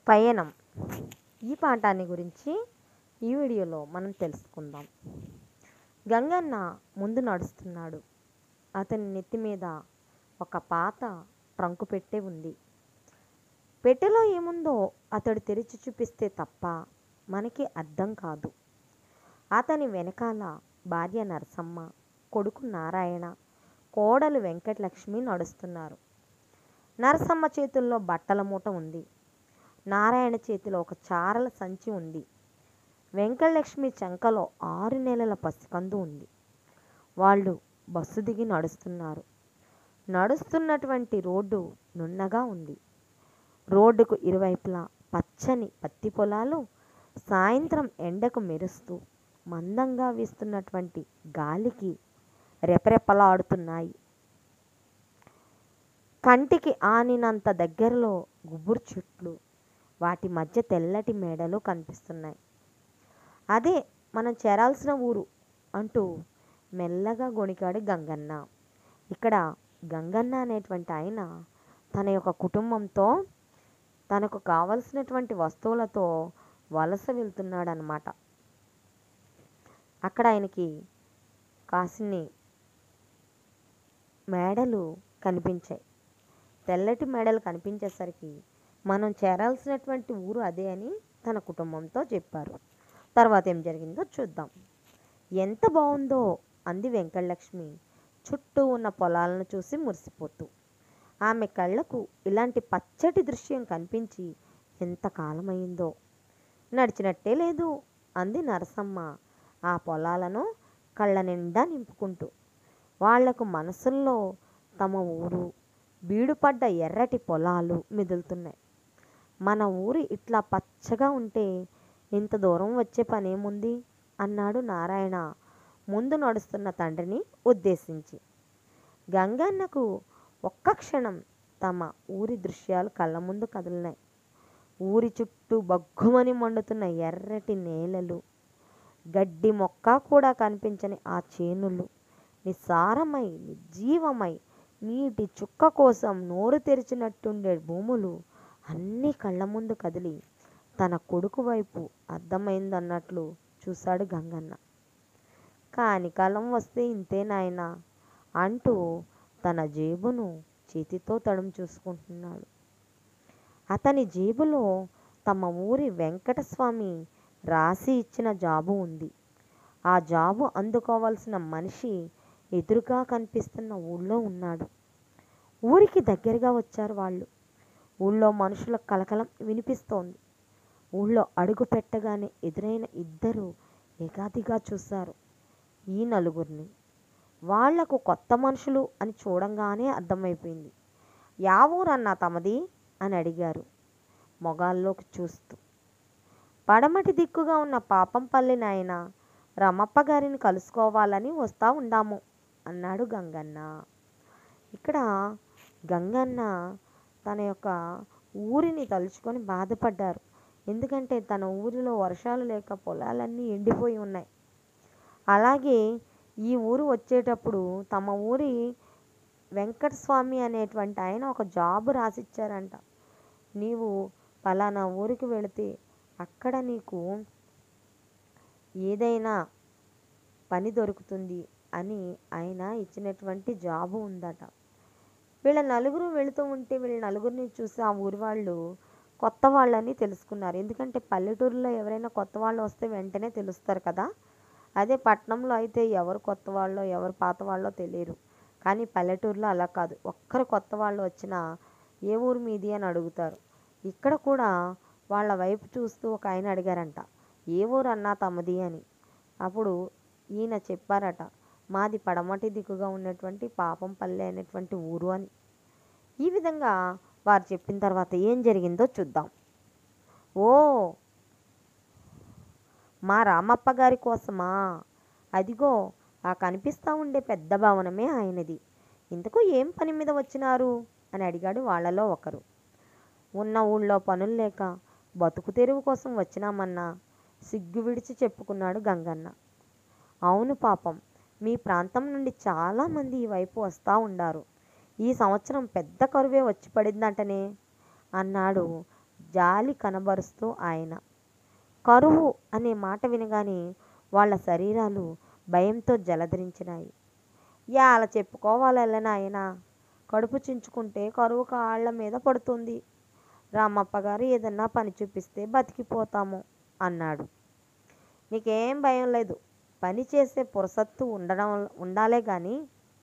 పయనం ఈ పాఠాన్ని గురించి ఈ వీడియోలో మనం తెలుసుకుందాం గంగన్న ముందు నడుస్తున్నాడు అతని నెత్తి మీద ఒక పాత ట్రంకు పెట్టె ఉంది పెట్టెలో ఏముందో అతడు తెరిచి చూపిస్తే తప్ప మనకి అర్థం కాదు అతని వెనకాల భార్య నరసమ్మ కొడుకు నారాయణ కోడలు వెంకటలక్ష్మి నడుస్తున్నారు నరసమ్మ చేతుల్లో బట్టల మూట ఉంది నారాయణ చేతిలో ఒక చారల సంచి ఉంది వెంకటలక్ష్మి చంకలో ఆరు నెలల పసికందు ఉంది వాళ్ళు బస్సు దిగి నడుస్తున్నారు నడుస్తున్నటువంటి రోడ్డు నున్నగా ఉంది రోడ్డుకు ఇరువైపులా పచ్చని పత్తి పొలాలు సాయంత్రం ఎండకు మెరుస్తూ మందంగా వీస్తున్నటువంటి గాలికి రెపరెపలాడుతున్నాయి కంటికి ఆనినంత దగ్గరలో గుబురు చెట్లు వాటి మధ్య తెల్లటి మేడలు కనిపిస్తున్నాయి అదే మనం చేరాల్సిన ఊరు అంటూ మెల్లగా గొణికాడు గంగన్న ఇక్కడ గంగన్న అనేటువంటి ఆయన తన యొక్క కుటుంబంతో తనకు కావలసినటువంటి వస్తువులతో వలస వెళ్తున్నాడనమాట అక్కడ ఆయనకి కాసిన్ని మేడలు కనిపించాయి తెల్లటి మేడలు కనిపించేసరికి మనం చేరాల్సినటువంటి ఊరు అదే అని తన కుటుంబంతో చెప్పారు తర్వాత ఏం జరిగిందో చూద్దాం ఎంత బాగుందో అంది వెంకటలక్ష్మి చుట్టూ ఉన్న పొలాలను చూసి మురిసిపోతూ ఆమె కళ్ళకు ఇలాంటి పచ్చటి దృశ్యం కనిపించి ఎంత కాలమైందో నడిచినట్టే లేదు అంది నరసమ్మ ఆ పొలాలను కళ్ళ నిండా నింపుకుంటూ వాళ్లకు మనసుల్లో తమ ఊరు బీడుపడ్డ ఎర్రటి పొలాలు మిదులుతున్నాయి మన ఊరు ఇట్లా పచ్చగా ఉంటే ఇంత దూరం వచ్చే పనేముంది అన్నాడు నారాయణ ముందు నడుస్తున్న తండ్రిని ఉద్దేశించి గంగన్నకు ఒక్క క్షణం తమ ఊరి దృశ్యాలు కళ్ళ ముందు కదిలినాయి ఊరి చుట్టూ బగ్గుమని మండుతున్న ఎర్రటి నేలలు గడ్డి మొక్క కూడా కనిపించని ఆ చేనులు నిస్సారమై నిర్జీవమై నీటి చుక్క కోసం నోరు తెరిచినట్టుండే భూములు అన్నీ కళ్ళ ముందు కదిలి తన కొడుకు వైపు అర్థమైందన్నట్లు చూశాడు గంగన్న కాని కాలం వస్తే ఇంతే నాయనా అంటూ తన జేబును చేతితో తడుము చూసుకుంటున్నాడు అతని జేబులో తమ ఊరి వెంకటస్వామి రాసి ఇచ్చిన జాబు ఉంది ఆ జాబు అందుకోవాల్సిన మనిషి ఎదురుగా కనిపిస్తున్న ఊళ్ళో ఉన్నాడు ఊరికి దగ్గరగా వచ్చారు వాళ్ళు ఊళ్ళో మనుషుల కలకలం వినిపిస్తోంది ఊళ్ళో అడుగు పెట్టగానే ఎదురైన ఇద్దరు ఏకాదిగా చూశారు ఈ నలుగురిని వాళ్లకు కొత్త మనుషులు అని చూడంగానే అర్థమైపోయింది యా ఊరన్నా తమది అని అడిగారు మొగాల్లోకి చూస్తూ పడమటి దిక్కుగా ఉన్న పాపంపల్లి నాయన రమప్ప గారిని కలుసుకోవాలని వస్తా ఉండాము అన్నాడు గంగన్న ఇక్కడ గంగన్న తన యొక్క ఊరిని తలుచుకొని బాధపడ్డారు ఎందుకంటే తన ఊరిలో వర్షాలు లేక పొలాలన్నీ ఎండిపోయి ఉన్నాయి అలాగే ఈ ఊరు వచ్చేటప్పుడు తమ ఊరి వెంకటస్వామి అనేటువంటి ఆయన ఒక జాబ్ రాసిచ్చారంట నీవు పలానా ఊరికి వెళితే అక్కడ నీకు ఏదైనా పని దొరుకుతుంది అని ఆయన ఇచ్చినటువంటి జాబు ఉందట వీళ్ళ నలుగురు వెళుతూ ఉంటే వీళ్ళ నలుగురిని చూసి ఆ ఊరి వాళ్ళు కొత్త వాళ్ళని తెలుసుకున్నారు ఎందుకంటే పల్లెటూరులో ఎవరైనా కొత్త వాళ్ళు వస్తే వెంటనే తెలుస్తారు కదా అదే పట్టణంలో అయితే ఎవరు కొత్త వాళ్ళో ఎవరు పాత వాళ్ళో తెలియరు కానీ పల్లెటూరులో అలా కాదు ఒక్కరు కొత్త వాళ్ళు వచ్చినా ఏ ఊరు మీది అని అడుగుతారు ఇక్కడ కూడా వాళ్ళ వైపు చూస్తూ ఒక ఆయన అడిగారంట ఏ ఊరు అన్నా తమది అని అప్పుడు ఈయన చెప్పారట మాది పడమటి దిక్కుగా ఉన్నటువంటి పాపంపల్లె అనేటువంటి ఊరు అని ఈ విధంగా వారు చెప్పిన తర్వాత ఏం జరిగిందో చూద్దాం ఓ మా రామప్ప గారి కోసమా అదిగో ఆ కనిపిస్తూ ఉండే పెద్ద భవనమే ఆయనది ఇంతకు ఏం పని మీద వచ్చినారు అని అడిగాడు వాళ్ళలో ఒకరు ఉన్న ఊళ్ళో పనులు లేక బతుకు తెరువు కోసం వచ్చినామన్నా సిగ్గు విడిచి చెప్పుకున్నాడు గంగన్న అవును పాపం మీ ప్రాంతం నుండి చాలామంది ఈ వైపు వస్తూ ఉండారు ఈ సంవత్సరం పెద్ద కరువే వచ్చి పడిందంటనే అన్నాడు జాలి కనబరుస్తూ ఆయన కరువు అనే మాట వినగానే వాళ్ళ శరీరాలు భయంతో జలధరించినాయి యా అలా చెప్పుకోవాలే నాయన కడుపు చించుకుంటే కరువు కాళ్ళ మీద పడుతుంది రామప్ప గారు ఏదన్నా పని చూపిస్తే బతికిపోతాము అన్నాడు నీకేం భయం లేదు పని చేసే పురసత్తు ఉండడం ఉండాలే కానీ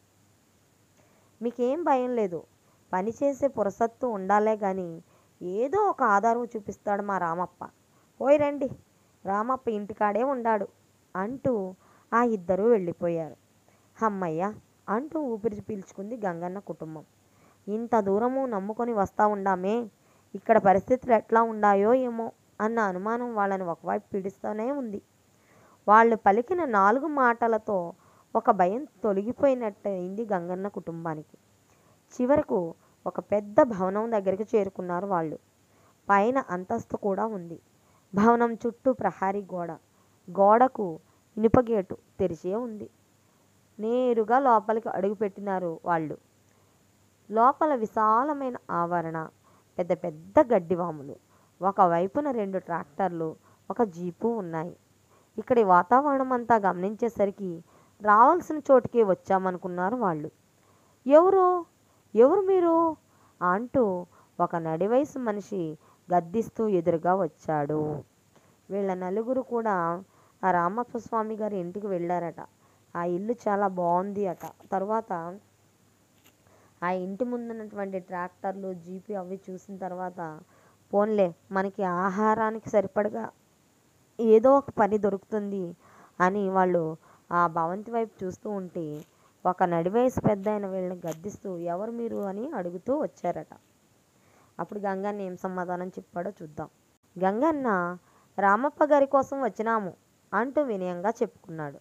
మీకేం భయం లేదు పని చేసే పురసత్తు ఉండాలే కానీ ఏదో ఒక ఆధారం చూపిస్తాడు మా రామప్ప పోయి రండి రామప్ప ఇంటికాడే ఉండాడు అంటూ ఆ ఇద్దరూ వెళ్ళిపోయారు అమ్మయ్య అంటూ ఊపిరి పీల్చుకుంది గంగన్న కుటుంబం ఇంత దూరము నమ్ముకొని వస్తా ఉండామే ఇక్కడ పరిస్థితులు ఎట్లా ఉండాయో ఏమో అన్న అనుమానం వాళ్ళని ఒకవైపు పీడిస్తూనే ఉంది వాళ్ళు పలికిన నాలుగు మాటలతో ఒక భయం తొలగిపోయినట్టయింది గంగన్న కుటుంబానికి చివరకు ఒక పెద్ద భవనం దగ్గరికి చేరుకున్నారు వాళ్ళు పైన అంతస్తు కూడా ఉంది భవనం చుట్టూ ప్రహారీ గోడ గోడకు ఇనుప గేటు తెరిచే ఉంది నేరుగా లోపలికి అడుగుపెట్టినారు వాళ్ళు లోపల విశాలమైన ఆవరణ పెద్ద పెద్ద గడ్డివాములు ఒకవైపున రెండు ట్రాక్టర్లు ఒక జీపు ఉన్నాయి ఇక్కడి వాతావరణం అంతా గమనించేసరికి రావాల్సిన చోటుకే వచ్చామనుకున్నారు వాళ్ళు ఎవరు ఎవరు మీరు అంటూ ఒక నడివయసు మనిషి గద్దిస్తూ ఎదురుగా వచ్చాడు వీళ్ళ నలుగురు కూడా ఆ రామప్ప స్వామి గారి ఇంటికి వెళ్ళారట ఆ ఇల్లు చాలా బాగుంది అట తర్వాత ఆ ఇంటి ముందున్నటువంటి ట్రాక్టర్లు జీపీ అవి చూసిన తర్వాత పోన్లే మనకి ఆహారానికి సరిపడగా ఏదో ఒక పని దొరుకుతుంది అని వాళ్ళు ఆ భవంతి వైపు చూస్తూ ఉంటే ఒక నడివయసు పెద్ద ఆయన వీళ్ళని గద్దిస్తూ ఎవరు మీరు అని అడుగుతూ వచ్చారట అప్పుడు గంగన్న ఏం సమాధానం చెప్పాడో చూద్దాం గంగన్న రామప్ప గారి కోసం వచ్చినాము అంటూ వినయంగా చెప్పుకున్నాడు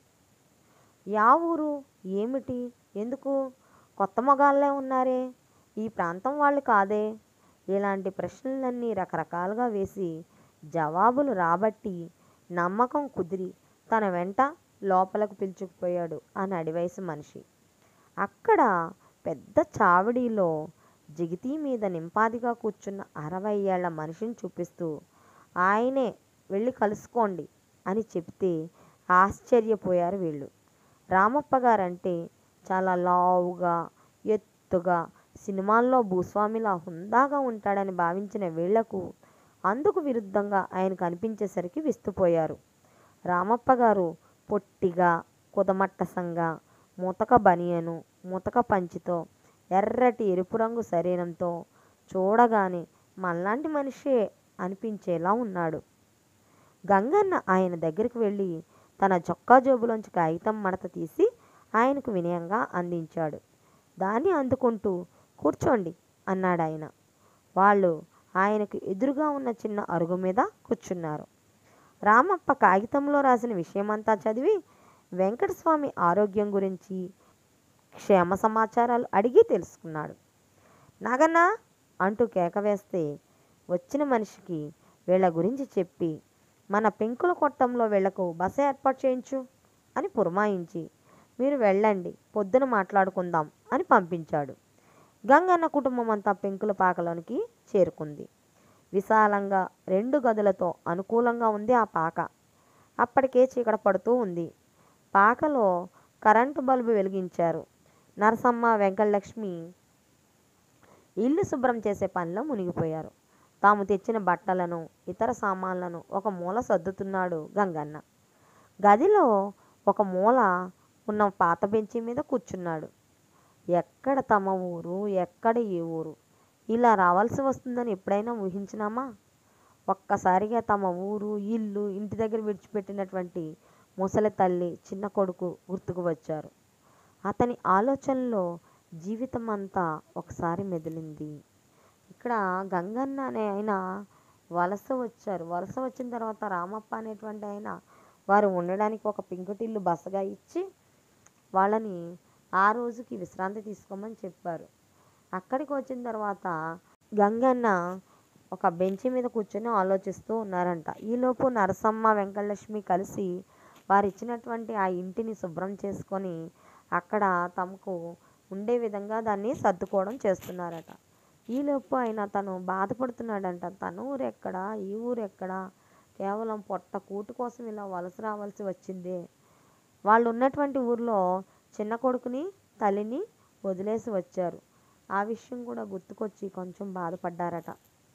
యా ఊరు ఏమిటి ఎందుకు కొత్త మొగాళ్ళే ఉన్నారే ఈ ప్రాంతం వాళ్ళు కాదే ఇలాంటి ప్రశ్నలన్నీ రకరకాలుగా వేసి జవాబులు రాబట్టి నమ్మకం కుదిరి తన వెంట లోపలకు పిలుచుకుపోయాడు ఆ నడివయసు మనిషి అక్కడ పెద్ద చావడిలో జిగితి మీద నింపాదిగా కూర్చున్న అరవై ఏళ్ల మనిషిని చూపిస్తూ ఆయనే వెళ్ళి కలుసుకోండి అని చెప్తే ఆశ్చర్యపోయారు వీళ్ళు రామప్ప గారంటే చాలా లావుగా ఎత్తుగా సినిమాల్లో భూస్వామిలా హుందాగా ఉంటాడని భావించిన వీళ్లకు అందుకు విరుద్ధంగా ఆయన కనిపించేసరికి విస్తుపోయారు రామప్ప గారు పొట్టిగా కుదమట్టసంగా ముతక బనియను ముతక పంచితో ఎర్రటి ఎరుపు రంగు శరీరంతో చూడగానే మనలాంటి మనిషే అనిపించేలా ఉన్నాడు గంగన్న ఆయన దగ్గరికి వెళ్ళి తన చొక్కా జోబులోంచి కాగితం మడత తీసి ఆయనకు వినయంగా అందించాడు దాన్ని అందుకుంటూ కూర్చోండి అన్నాడు ఆయన వాళ్ళు ఆయనకు ఎదురుగా ఉన్న చిన్న అరుగు మీద కూర్చున్నారు రామప్ప కాగితంలో రాసిన విషయమంతా చదివి వెంకటస్వామి ఆరోగ్యం గురించి క్షేమ సమాచారాలు అడిగి తెలుసుకున్నాడు నాగన్నా అంటూ కేక వేస్తే వచ్చిన మనిషికి వీళ్ళ గురించి చెప్పి మన పెంకుల కొట్టంలో వీళ్లకు బస ఏర్పాటు చేయించు అని పురమాయించి మీరు వెళ్ళండి పొద్దున మాట్లాడుకుందాం అని పంపించాడు గంగన్న కుటుంబం అంతా పెంకుల పాకలోనికి చేరుకుంది విశాలంగా రెండు గదులతో అనుకూలంగా ఉంది ఆ పాక అప్పటికే చీకట పడుతూ ఉంది పాకలో కరెంటు బల్బు వెలిగించారు నరసమ్మ వెంకటలక్ష్మి ఇల్లు శుభ్రం చేసే పనిలో మునిగిపోయారు తాము తెచ్చిన బట్టలను ఇతర సామాన్లను ఒక మూల సర్దుతున్నాడు గంగన్న గదిలో ఒక మూల ఉన్న పాత బెంచి మీద కూర్చున్నాడు ఎక్కడ తమ ఊరు ఎక్కడ ఏ ఊరు ఇలా రావాల్సి వస్తుందని ఎప్పుడైనా ఊహించినామా ఒక్కసారిగా తమ ఊరు ఇల్లు ఇంటి దగ్గర విడిచిపెట్టినటువంటి ముసలి తల్లి చిన్న కొడుకు గుర్తుకు వచ్చారు అతని ఆలోచనలో జీవితం అంతా ఒకసారి మెదిలింది ఇక్కడ గంగన్న అనే ఆయన వలస వచ్చారు వలస వచ్చిన తర్వాత రామప్ప అనేటువంటి ఆయన వారు ఉండడానికి ఒక పెంకుటిల్లు బసగా ఇచ్చి వాళ్ళని ఆ రోజుకి విశ్రాంతి తీసుకోమని చెప్పారు అక్కడికి వచ్చిన తర్వాత గంగన్న ఒక బెంచి మీద కూర్చొని ఆలోచిస్తూ ఉన్నారంట ఈలోపు నరసమ్మ వెంకటలక్ష్మి కలిసి వారు ఇచ్చినటువంటి ఆ ఇంటిని శుభ్రం చేసుకొని అక్కడ తమకు ఉండే విధంగా దాన్ని సర్దుకోవడం చేస్తున్నారట ఈలోపు ఆయన తను బాధపడుతున్నాడంట తన ఊరు ఎక్కడా ఈ ఊరు ఎక్కడా కేవలం పొట్ట కూటి కోసం ఇలా వలస రావాల్సి వచ్చిందే వాళ్ళు ఉన్నటువంటి ఊర్లో చిన్న కొడుకుని తల్లిని వదిలేసి వచ్చారు ఆ విషయం కూడా గుర్తుకొచ్చి కొంచెం బాధపడ్డారట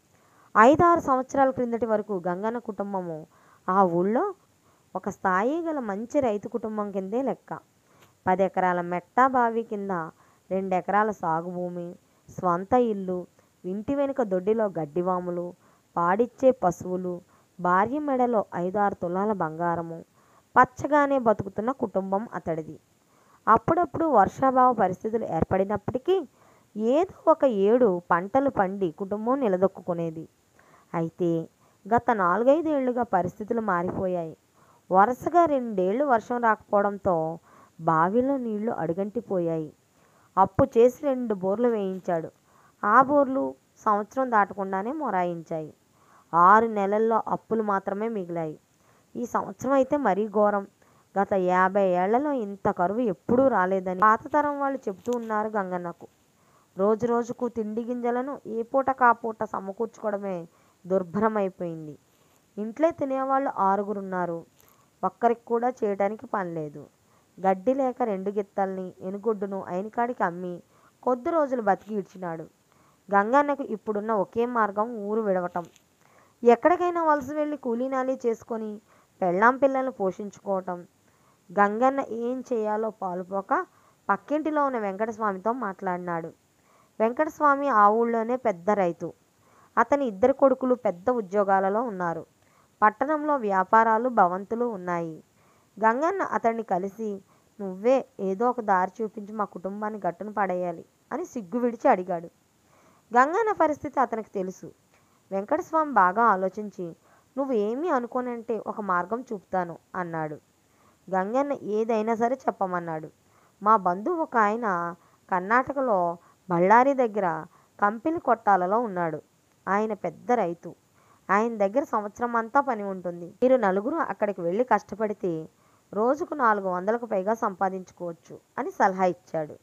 ఐదారు సంవత్సరాల క్రిందటి వరకు గంగన్న కుటుంబము ఆ ఊళ్ళో ఒక స్థాయి గల మంచి రైతు కుటుంబం కిందే లెక్క పది ఎకరాల మెట్టా బావి కింద రెండు ఎకరాల సాగు భూమి స్వంత ఇల్లు ఇంటి వెనుక దొడ్డిలో గడ్డివాములు పాడిచ్చే పశువులు భార్య మెడలో ఐదారు తులాల బంగారము పచ్చగానే బతుకుతున్న కుటుంబం అతడిది అప్పుడప్పుడు వర్షాభావ పరిస్థితులు ఏర్పడినప్పటికీ ఏదో ఒక ఏడు పంటలు పండి కుటుంబం నిలదొక్కునేది అయితే గత నాలుగైదేళ్లుగా పరిస్థితులు మారిపోయాయి వరుసగా రెండేళ్లు వర్షం రాకపోవడంతో బావిలో నీళ్లు అడుగంటిపోయాయి అప్పు చేసి రెండు బోర్లు వేయించాడు ఆ బోర్లు సంవత్సరం దాటకుండానే మొరాయించాయి ఆరు నెలల్లో అప్పులు మాత్రమే మిగిలాయి ఈ సంవత్సరం అయితే మరీ ఘోరం గత యాభై ఏళ్లలో ఇంత కరువు ఎప్పుడూ రాలేదని పాత తరం వాళ్ళు చెబుతూ ఉన్నారు గంగన్నకు రోజు రోజుకు తిండి గింజలను ఏ పూట కాపూట సమకూర్చుకోవడమే దుర్భరమైపోయింది ఇంట్లో తినేవాళ్ళు ఆరుగురున్నారు ఒక్కరికి కూడా చేయడానికి పని లేదు గడ్డి లేక రెండు గిత్తల్ని ఎనుగొడ్డును అయినకాడికి అమ్మి కొద్ది రోజులు బతికి ఇడ్చినాడు గంగన్నకు ఇప్పుడున్న ఒకే మార్గం ఊరు విడవటం ఎక్కడికైనా వలస వెళ్ళి కూలీనాలి చేసుకొని పెళ్ళాం పిల్లల్ని పోషించుకోవటం గంగన్న ఏం చేయాలో పాలుపోక పక్కింటిలో ఉన్న వెంకటస్వామితో మాట్లాడినాడు వెంకటస్వామి ఆ ఊళ్ళోనే పెద్ద రైతు అతని ఇద్దరు కొడుకులు పెద్ద ఉద్యోగాలలో ఉన్నారు పట్టణంలో వ్యాపారాలు భవంతులు ఉన్నాయి గంగన్న అతన్ని కలిసి నువ్వే ఏదో ఒక దారి చూపించి మా కుటుంబాన్ని గట్టున పడేయాలి అని సిగ్గు విడిచి అడిగాడు గంగన్న పరిస్థితి అతనికి తెలుసు వెంకటస్వామి బాగా ఆలోచించి నువ్వు ఏమీ అనుకోనంటే ఒక మార్గం చూపుతాను అన్నాడు గంగన్న ఏదైనా సరే చెప్పమన్నాడు మా బంధువు ఒక ఆయన కర్ణాటకలో బళ్ళారి దగ్గర కంపెనీ కొట్టాలలో ఉన్నాడు ఆయన పెద్ద రైతు ఆయన దగ్గర సంవత్సరం అంతా పని ఉంటుంది మీరు నలుగురు అక్కడికి వెళ్ళి కష్టపడితే రోజుకు నాలుగు వందలకు పైగా సంపాదించుకోవచ్చు అని సలహా ఇచ్చాడు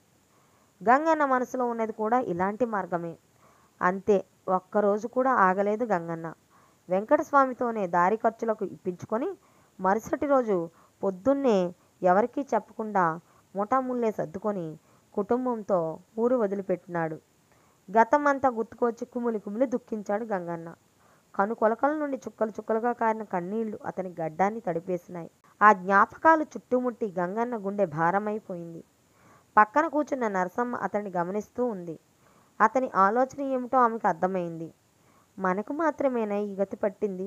గంగన్న మనసులో ఉన్నది కూడా ఇలాంటి మార్గమే అంతే ఒక్కరోజు కూడా ఆగలేదు గంగన్న వెంకటస్వామితోనే దారి ఖర్చులకు ఇప్పించుకొని మరుసటి రోజు పొద్దున్నే ఎవరికీ చెప్పకుండా ముఠాముల్లే సర్దుకొని కుటుంబంతో ఊరు వదిలిపెట్టినాడు గతమంతా గుర్తుకొచ్చి కుమిలి కుమిలి దుఃఖించాడు గంగన్న కను కొలకల నుండి చుక్కలు చుక్కలుగా కారిన కన్నీళ్లు అతని గడ్డాన్ని తడిపేసినాయి ఆ జ్ఞాపకాలు చుట్టుముట్టి గంగన్న గుండె భారమైపోయింది పక్కన కూర్చున్న నరసమ్మ అతన్ని గమనిస్తూ ఉంది అతని ఆలోచన ఏమిటో ఆమెకు అర్థమైంది మనకు మాత్రమేనా ఈ గతి పట్టింది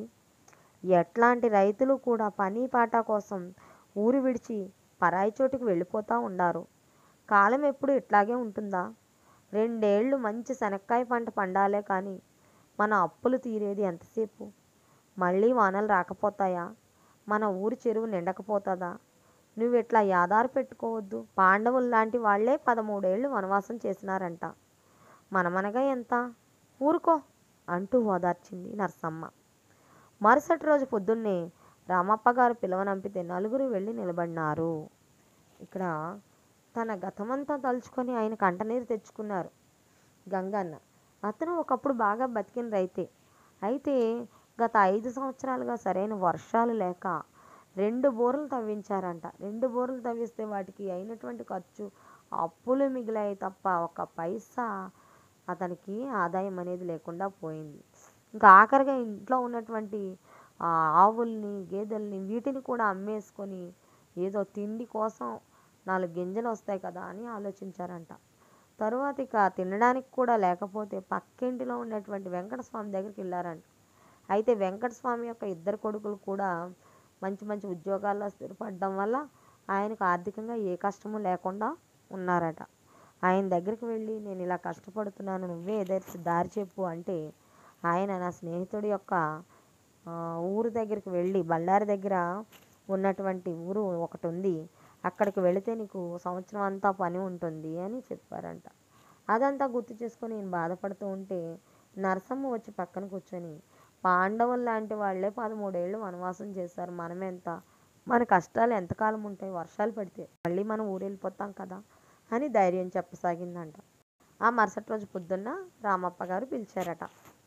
ఎట్లాంటి రైతులు కూడా పని పాట కోసం ఊరు విడిచి పరాయి చోటుకు వెళ్ళిపోతూ ఉండారు కాలం ఎప్పుడు ఇట్లాగే ఉంటుందా రెండేళ్లు మంచి శనక్కాయ పంట పండాలే కానీ మన అప్పులు తీరేది ఎంతసేపు మళ్ళీ వానలు రాకపోతాయా మన ఊరి చెరువు నిండకపోతుందా నువ్వు ఇట్లా యాదారు పెట్టుకోవద్దు పాండవులు లాంటి వాళ్లే పదమూడేళ్లు వనవాసం చేసినారంట మనమనగా ఎంత ఊరుకో అంటూ ఓదార్చింది నర్సమ్మ మరుసటి రోజు పొద్దున్నే రామప్ప గారు పిలవనంపితే నలుగురు వెళ్ళి నిలబడినారు ఇక్కడ తన గతమంతా తలుచుకొని ఆయన కంటనీరు తెచ్చుకున్నారు గంగన్న అతను ఒకప్పుడు బాగా బతికిన రైతే అయితే గత ఐదు సంవత్సరాలుగా సరైన వర్షాలు లేక రెండు బోర్లు తవ్వించారంట రెండు బోర్లు తవ్విస్తే వాటికి అయినటువంటి ఖర్చు అప్పులు మిగిలాయి తప్ప ఒక పైసా అతనికి ఆదాయం అనేది లేకుండా పోయింది ఇంకా ఆఖరిగా ఇంట్లో ఉన్నటువంటి ఆ ఆవుల్ని గేదెల్ని వీటిని కూడా అమ్మేసుకొని ఏదో తిండి కోసం నాలుగు గింజలు వస్తాయి కదా అని ఆలోచించారంట తరువాత ఇక తినడానికి కూడా లేకపోతే పక్కింటిలో ఉన్నటువంటి వెంకటస్వామి దగ్గరికి వెళ్ళారంట అయితే వెంకటస్వామి యొక్క ఇద్దరు కొడుకులు కూడా మంచి మంచి ఉద్యోగాల్లో స్థిరపడడం వల్ల ఆయనకు ఆర్థికంగా ఏ కష్టము లేకుండా ఉన్నారట ఆయన దగ్గరికి వెళ్ళి నేను ఇలా కష్టపడుతున్నాను నువ్వే ఏదైతే దారి చెప్పు అంటే ఆయన నా స్నేహితుడి యొక్క ఆ, ఊరు దగ్గరికి వెళ్ళి బళ్ళారి దగ్గర ఉన్నటువంటి ఊరు ఒకటి ఉంది అక్కడికి వెళితే నీకు సంవత్సరం అంతా పని ఉంటుంది అని చెప్పారంట అదంతా గుర్తు చేసుకొని నేను బాధపడుతూ ఉంటే నరసమ్మ వచ్చి పక్కన కూర్చొని పాండవులు లాంటి వాళ్ళే పదమూడేళ్ళు వనవాసం చేశారు మనమెంత మన కష్టాలు ఎంతకాలం ఉంటాయి వర్షాలు పడితే మళ్ళీ మనం ఊరు వెళ్ళిపోతాం కదా అని ధైర్యం చెప్పసాగిందంట ఆ మరుసటి రోజు పొద్దున్న రామప్ప గారు పిలిచారట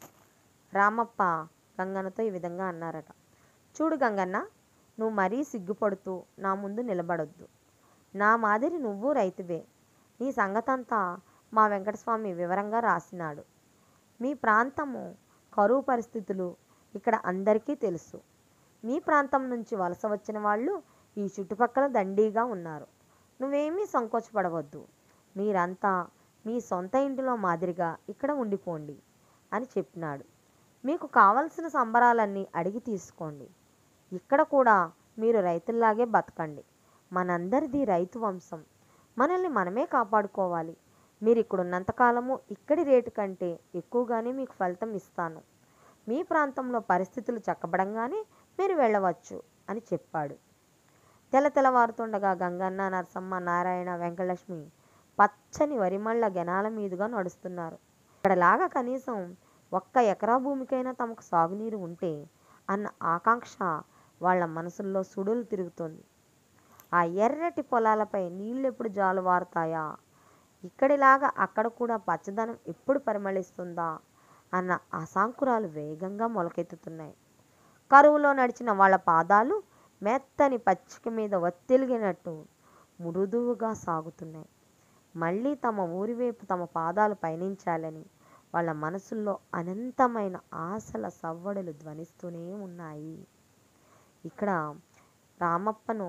రామప్ప గంగన్నతో ఈ విధంగా అన్నారట చూడు గంగన్న నువ్వు మరీ సిగ్గుపడుతూ నా ముందు నిలబడొద్దు నా మాదిరి నువ్వు రైతువే నీ సంగతంతా మా వెంకటస్వామి వివరంగా రాసినాడు మీ ప్రాంతము కరువు పరిస్థితులు ఇక్కడ అందరికీ తెలుసు మీ ప్రాంతం నుంచి వలస వచ్చిన వాళ్ళు ఈ చుట్టుపక్కల దండిగా ఉన్నారు నువ్వేమీ సంకోచపడవద్దు మీరంతా మీ సొంత ఇంటిలో మాదిరిగా ఇక్కడ ఉండిపోండి అని చెప్పినాడు మీకు కావలసిన సంబరాలన్నీ అడిగి తీసుకోండి ఇక్కడ కూడా మీరు రైతుల్లాగే బతకండి మనందరిది రైతు వంశం మనల్ని మనమే కాపాడుకోవాలి మీరు ఇక్కడ ఉన్నంతకాలము ఇక్కడి రేటు కంటే ఎక్కువగానే మీకు ఫలితం ఇస్తాను మీ ప్రాంతంలో పరిస్థితులు చక్కబడంగానే మీరు వెళ్ళవచ్చు అని చెప్పాడు తెల్ల తెల్లవారుతుండగా గంగన్న నరసమ్మ నారాయణ వెంకటలక్ష్మి పచ్చని వరిమళ్ళ గెనాల మీదుగా నడుస్తున్నారు ఇక్కడలాగా కనీసం ఒక్క ఎకరా భూమికైనా తమకు సాగునీరు ఉంటే అన్న ఆకాంక్ష వాళ్ళ మనసుల్లో సుడులు తిరుగుతోంది ఆ ఎర్రటి పొలాలపై నీళ్ళు ఎప్పుడు జాలువారుతాయా ఇక్కడిలాగా అక్కడ కూడా పచ్చదనం ఎప్పుడు పరిమళిస్తుందా అన్న అసాంకురాలు వేగంగా మొలకెత్తుతున్నాయి కరువులో నడిచిన వాళ్ళ పాదాలు మెత్తని పచ్చిక మీద ఒత్తిలిగినట్టు మృదువుగా సాగుతున్నాయి మళ్ళీ తమ ఊరి వైపు తమ పాదాలు పయనించాలని వాళ్ళ మనసుల్లో అనంతమైన ఆశల సవ్వడులు ధ్వనిస్తూనే ఉన్నాయి ఇక్కడ రామప్పను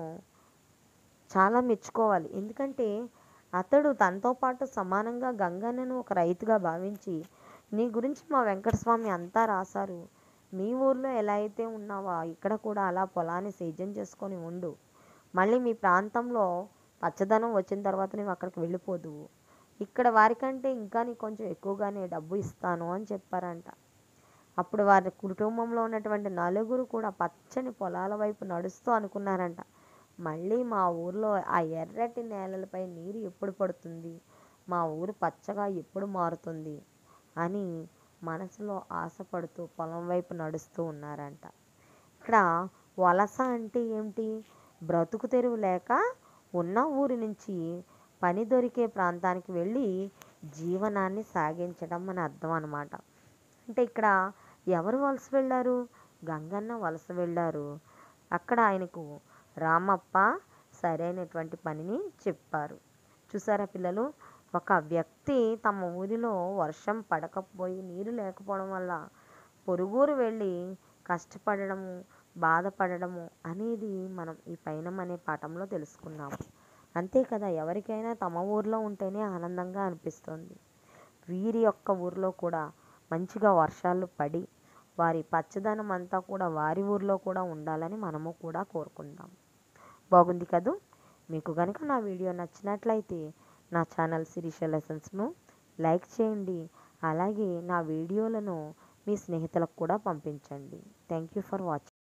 చాలా మెచ్చుకోవాలి ఎందుకంటే అతడు తనతో పాటు సమానంగా గంగన్నను ఒక రైతుగా భావించి నీ గురించి మా వెంకటస్వామి అంతా రాశారు మీ ఊర్లో ఎలా అయితే ఉన్నావో ఇక్కడ కూడా అలా పొలాన్ని సేద్యం చేసుకొని ఉండు మళ్ళీ మీ ప్రాంతంలో పచ్చదనం వచ్చిన తర్వాత నువ్వు అక్కడికి వెళ్ళిపోదు ఇక్కడ వారికంటే ఇంకా నీకు కొంచెం ఎక్కువగానే డబ్బు ఇస్తాను అని చెప్పారంట అప్పుడు వారి కుటుంబంలో ఉన్నటువంటి నలుగురు కూడా పచ్చని పొలాల వైపు నడుస్తూ అనుకున్నారంట మళ్ళీ మా ఊర్లో ఆ ఎర్రటి నేలలపై నీరు ఎప్పుడు పడుతుంది మా ఊరు పచ్చగా ఎప్పుడు మారుతుంది అని మనసులో ఆశపడుతూ పొలం వైపు నడుస్తూ ఉన్నారంట ఇక్కడ వలస అంటే ఏమిటి బ్రతుకు తెరువు లేక ఉన్న ఊరి నుంచి పని దొరికే ప్రాంతానికి వెళ్ళి జీవనాన్ని సాగించడం అని అర్థం అన్నమాట అంటే ఇక్కడ ఎవరు వలస వెళ్ళారు గంగన్న వలస వెళ్ళారు అక్కడ ఆయనకు రామప్ప సరైనటువంటి పనిని చెప్పారు చూసారా పిల్లలు ఒక వ్యక్తి తమ ఊరిలో వర్షం పడకపోయి నీరు లేకపోవడం వల్ల పొరుగురు వెళ్ళి కష్టపడడము బాధపడడము అనేది మనం ఈ పైనం అనే పాఠంలో తెలుసుకున్నాము అంతే కదా ఎవరికైనా తమ ఊర్లో ఉంటేనే ఆనందంగా అనిపిస్తుంది వీరి యొక్క ఊర్లో కూడా మంచిగా వర్షాలు పడి వారి పచ్చదనం అంతా కూడా వారి ఊర్లో కూడా ఉండాలని మనము కూడా కోరుకుందాం బాగుంది కదూ మీకు కనుక నా వీడియో నచ్చినట్లయితే నా ఛానల్ శిరీష లెసన్స్ను లైక్ చేయండి అలాగే నా వీడియోలను మీ స్నేహితులకు కూడా పంపించండి థ్యాంక్ యూ ఫర్ వాచింగ్